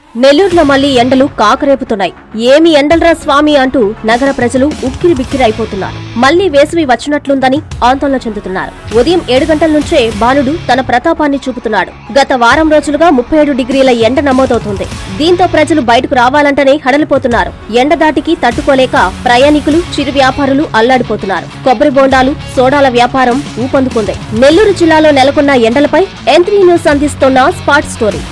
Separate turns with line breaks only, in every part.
నెల్లూరులో మళ్లీ ఎండలు కాకరేపుతున్నాయి ఏమి ఎండలరా స్వామి అంటూ నగర ప్రజలు ఉక్కిరి బిక్కిరి అయిపోతున్నారు మళ్లీ వేసవి వచ్చినట్లుందని ఆందోళన చెందుతున్నారు ఉదయం ఏడు గంటల నుంచే బాలుడు తన ప్రతాపాన్ని చూపుతున్నాడు గత వారం రోజులుగా ముప్పై ఏడు డిగ్రీల ఎండ నమోదవుతోంది దీంతో ప్రజలు బయటకు రావాలంటేనే హడలిపోతున్నారు ఎండ దాటికి తట్టుకోలేక ప్రయాణికులు చిరు వ్యాపారులు అల్లాడిపోతున్నారు కొబ్బరి బోండాలు సోడాల వ్యాపారం ఊపందుకుంది నెల్లూరు జిల్లాలో నెలకొన్న ఎండలపై ఎంత్రీ న్యూస్ అందిస్తోన్న స్పాట్ స్టోరీ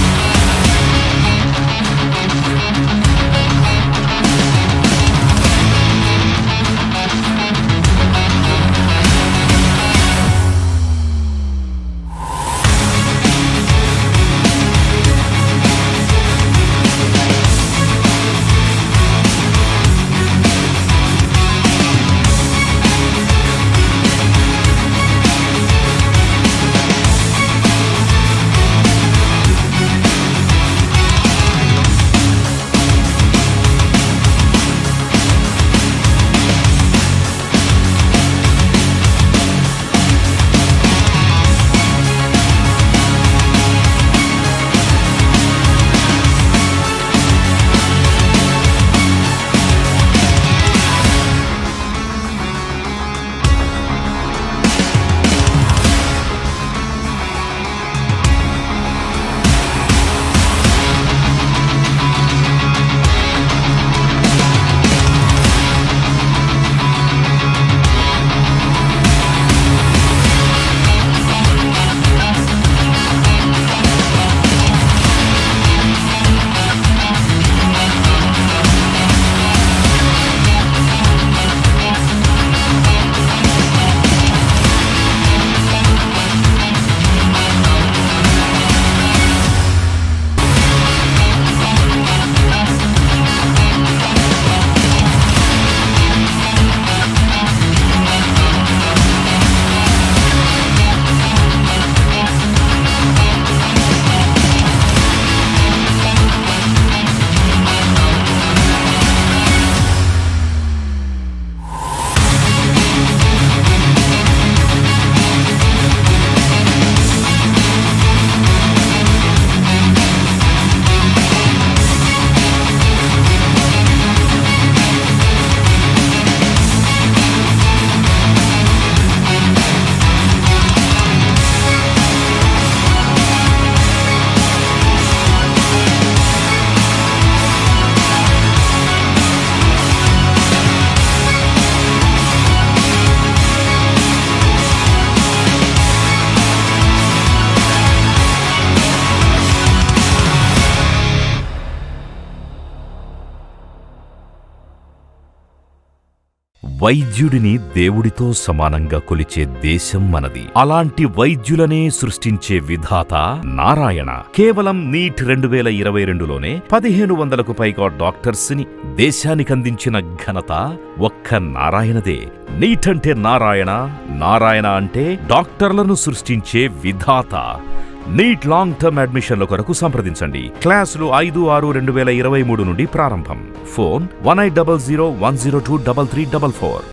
వైద్యుడిని దేవుడితో సమానంగా కొలిచే దేశం మనది అలాంటి వైద్యులనే సృష్టించే విధాత నారాయణ కేవలం నీట్ రెండు వేల ఇరవై రెండులోనే పదిహేను వందలకు పైగా డాక్టర్స్ ని దేశానికి అందించిన ఘనత ఒక్క నారాయణదే నీట్ అంటే నారాయణ నారాయణ అంటే డాక్టర్లను సృష్టించే విధాత నీట్ లాంగ్ టర్మ్ అడ్మిషన్ల కొరకు సంప్రదించండి క్లాసులు ఐదు ఆరు రెండు వేల ఇరవై మూడు నుండి ప్రారంభం phone one eight double zero one zero two double three double four